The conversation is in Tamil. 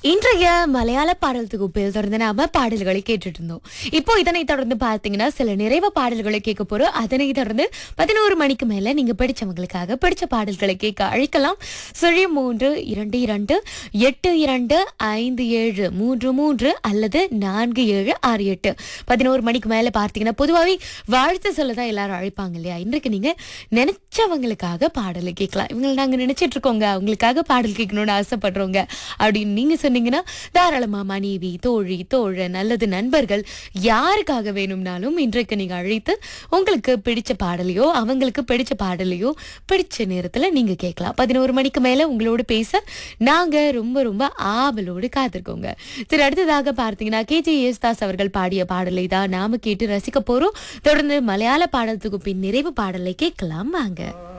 இன்றைய மலையாள பாடல் தொகுப்பில் தொடர்ந்து நாம பாடல்களை கேட்டுட்டு இருந்தோம் இப்போ இதனை தொடர்ந்து பார்த்தீங்கன்னா சில நிறைவு பாடல்களை கேட்க போறோம் அதனை தொடர்ந்து பதினோரு மணிக்கு மேல நீங்க பிடிச்சவங்களுக்காக பிடிச்ச பாடல்களை கேட்க அழைக்கலாம் சுழி மூன்று இரண்டு இரண்டு எட்டு இரண்டு ஐந்து ஏழு மூன்று மூன்று அல்லது நான்கு ஏழு ஆறு எட்டு பதினோரு மணிக்கு மேல பார்த்தீங்கன்னா பொதுவாகவே வாழ்த்து சொல்ல தான் எல்லாரும் அழைப்பாங்க இல்லையா இன்றைக்கு நீங்க நினைச்சவங்களுக்காக பாடலை கேட்கலாம் இவங்களை நாங்க நினைச்சிட்டு இருக்கோங்க அவங்களுக்காக பாடல் கேட்கணும்னு ஆசைப்படுறோங்க அப்படின்னு நீங்க சொன்னீங்கன்னா தாராளமா மனைவி தோழி தோழன் அல்லது நண்பர்கள் யாருக்காக வேணும்னாலும் இன்றைக்கு நீங்க அழைத்து உங்களுக்கு பிடிச்ச பாடலையோ அவங்களுக்கு பிடிச்ச பாடலையோ பிடிச்ச நேரத்துல நீங்க கேட்கலாம் பதினோரு மணிக்கு மேல உங்களோட பேச நாங்க ரொம்ப ரொம்ப ஆவலோடு காத்திருக்கோங்க சரி அடுத்ததாக பார்த்தீங்கன்னா கேஜே யேசுதாஸ் அவர்கள் பாடிய பாடலை தான் நாம கேட்டு ரசிக்க போறோம் தொடர்ந்து மலையாள பாடல் தொகுப்பின் நிறைவு பாடலை கேட்கலாம் வாங்க